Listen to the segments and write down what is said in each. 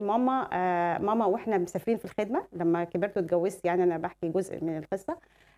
ماما آه ماما واحنا مسافرين في الخدمه لما كبرت واتجوزت يعني انا بحكي جزء من القصه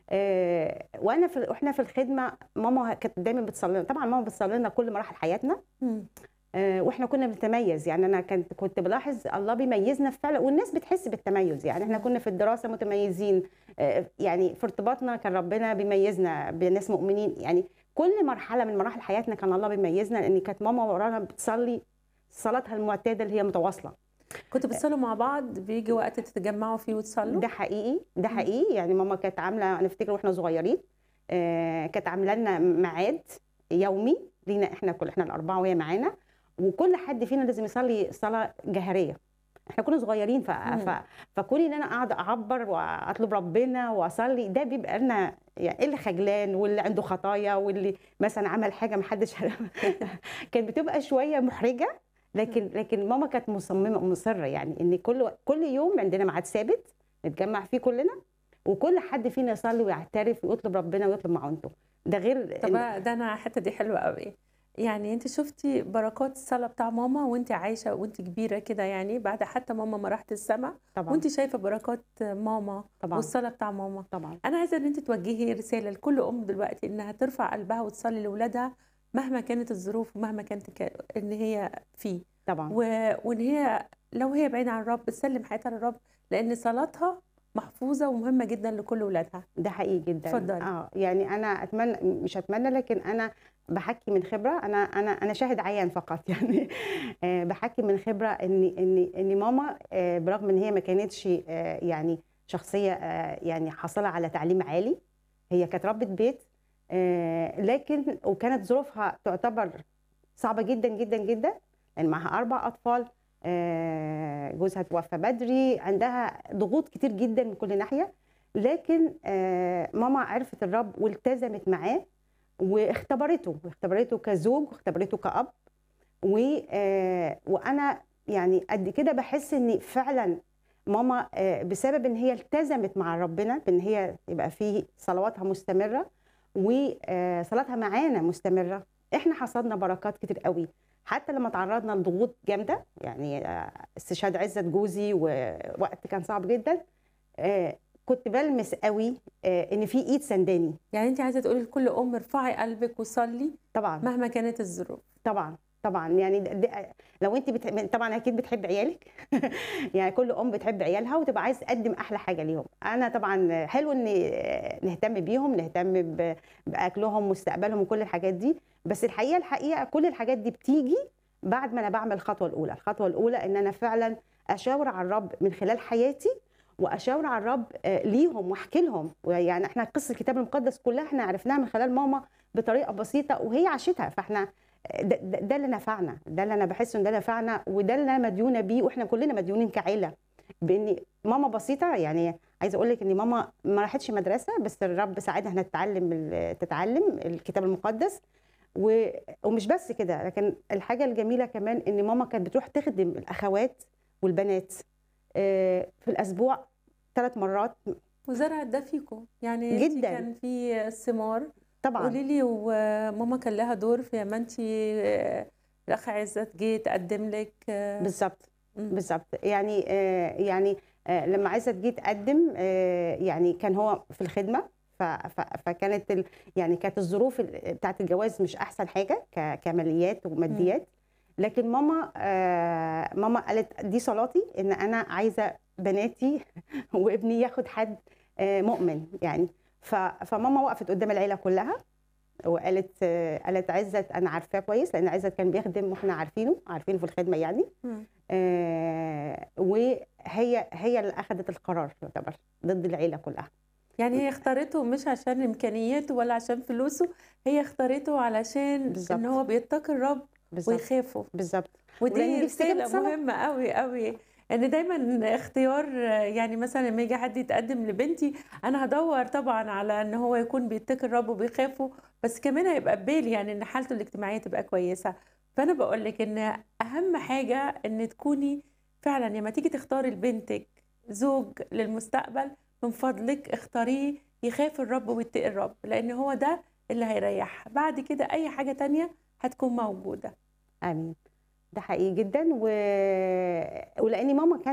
آه وانا في واحنا في الخدمه ماما كانت دايما بتصلي لنا طبعا ماما بتصلي لنا كل مراحل حياتنا مم. آه، واحنا كنا بنتميز يعني انا كنت كنت بلاحظ الله بيميزنا فعلا والناس بتحس بالتميز يعني احنا كنا في الدراسه متميزين آه، يعني في ارتباطنا كان ربنا بيميزنا بناس مؤمنين يعني كل مرحله من مراحل حياتنا كان الله بيميزنا لان كانت ماما ورانا بتصلي صلاتها المعتاده اللي هي متواصله كنتوا بتصلوا مع بعض بيجي وقت تتجمعوا فيه وتصلوا ده حقيقي ده حقيقي يعني ماما كانت عامله انا افتكر واحنا صغيرين آه، كانت عامله لنا ميعاد يومي لينا احنا كل احنا الاربعه وهي معانا وكل حد فينا لازم يصلي صلاه جهريه احنا كنا صغيرين ف... ف... فكوني ان انا قاعده اعبر واطلب ربنا واصلي ده بيبقى لنا يعني إيه اللي خجلان واللي عنده خطايا واللي مثلا عمل حاجه ما حدش كانت بتبقى شويه محرجه لكن لكن ماما كانت مصممه مصره يعني ان كل كل يوم عندنا ميعاد ثابت نتجمع فيه كلنا وكل حد فينا يصلي ويعترف ويطلب ربنا ويطلب معونته ده غير طب ده انا الحته دي حلوه قوي يعني انت شفتي بركات الصلاه بتاع ماما وانت عايشه وانت كبيره كده يعني بعد حتى ماما ما راحت السما طبعا وانت شايفه بركات ماما طبعا والصلاه بتاع ماما طبعا انا عايزه ان انت توجهي رساله لكل ام دلوقتي انها ترفع قلبها وتصلي لاولادها مهما كانت الظروف ومهما كانت ك- ان هي فيه طبعا و... وان هي لو هي بعيده عن الرب تسلم حياتها للرب لان صلاتها محفوظه ومهمه جدا لكل اولادها ده حقيقي جدا اتفضلي. اه يعني انا اتمنى مش اتمنى لكن انا بحكي من خبره انا انا انا شاهد عيان فقط يعني آه بحكي من خبره ان ان ان ماما آه برغم ان هي ما كانتش آه يعني شخصيه آه يعني حاصله على تعليم عالي هي كانت ربة بيت آه لكن وكانت ظروفها تعتبر صعبه جدا جدا جدا لان معاها اربع اطفال آه، جوزها توفى بدري عندها ضغوط كتير جدا من كل ناحيه لكن آه، ماما عرفت الرب والتزمت معاه واختبرته اختبرته كزوج واختبرته كأب و آه، وانا يعني قد كده بحس ان فعلا ماما آه، بسبب ان هي التزمت مع ربنا بان هي يبقى في صلواتها مستمره وصلاتها معانا مستمره احنا حصدنا بركات كتير قوي حتى لما تعرضنا لضغوط جامده يعني آه، استشهاد عزت جوزي ووقت كان صعب جدا آه، كنت بلمس قوي آه، ان في ايد سنداني يعني انت عايزه تقولي لكل ام ارفعي قلبك وصلي طبعا مهما كانت الظروف طبعا طبعا يعني د- د- لو انت بت... طبعا اكيد بتحب عيالك يعني كل ام بتحب عيالها وتبقى عايز تقدم احلى حاجه ليهم انا طبعا حلو ان نهتم بيهم نهتم ب... باكلهم مستقبلهم وكل الحاجات دي بس الحقيقه الحقيقه كل الحاجات دي بتيجي بعد ما انا بعمل الخطوه الاولى الخطوه الاولى ان انا فعلا اشاور على الرب من خلال حياتي واشاور على الرب آه، ليهم واحكي لهم يعني احنا قصه الكتاب المقدس كلها احنا عرفناها من خلال ماما بطريقه بسيطه وهي عاشتها فاحنا ده, ده, ده اللي نفعنا ده اللي انا بحس ان ده نفعنا وده اللي انا مديونه بيه واحنا كلنا مديونين كعيله بان ماما بسيطه يعني عايزه اقول لك ان ماما ما راحتش مدرسه بس الرب ساعدها انها تتعلم ال- تتعلم الكتاب المقدس و- ومش بس كده لكن الحاجه الجميله كمان ان ماما كانت بتروح تخدم الاخوات والبنات آه، في الاسبوع ثلاث مرات وزرعت ده فيكم يعني انت جداً. كان في ثمار طبعا قولي لي وماما كان لها دور في ما انت آه، الاخ عزت جه تقدم لك آه، بالظبط مم. بالظبط يعني آه يعني آه لما عزت جه تقدم آه يعني كان هو في الخدمه ف- ف- فكانت ال يعني كانت الظروف ال- بتاعت الجواز مش احسن حاجه ك- كماليات وماديات لكن ماما آه ماما قالت دي صلاتي ان انا عايزه بناتي وابني ياخد حد آه مؤمن يعني ف- فماما وقفت قدام العيله كلها وقالت آه قالت عزت انا عارفاه كويس لان عزت كان بيخدم واحنا عارفينه عارفينه في الخدمه يعني مم. آه، وهي هي اللي اخذت القرار يعتبر ضد العيله كلها يعني هي اختارته مش عشان امكانياته ولا عشان فلوسه هي اختارته علشان بالظبط. ان هو بيتقي الرب بالظبط ويخافه بالظبط ولأن ودي دي استجابة رسالة صلاة. مهمة قوي قوي ان دايما اختيار يعني مثلا لما يجي حد يتقدم لبنتي انا هدور طبعا على ان هو يكون بيتقي الرب وبيخافه بس كمان هيبقى ببالي يعني ان حالته الاجتماعية تبقى كويسة فانا بقول لك ان اهم حاجة ان تكوني فعلا لما تيجي تختاري لبنتك زوج للمستقبل من فضلك اختاريه يخاف الرب ويتقي الرب لان هو ده اللي هيريحها بعد كده اي حاجة تانية هتكون موجودة امين ده حقيقي جدا و... ولاني ماما كانت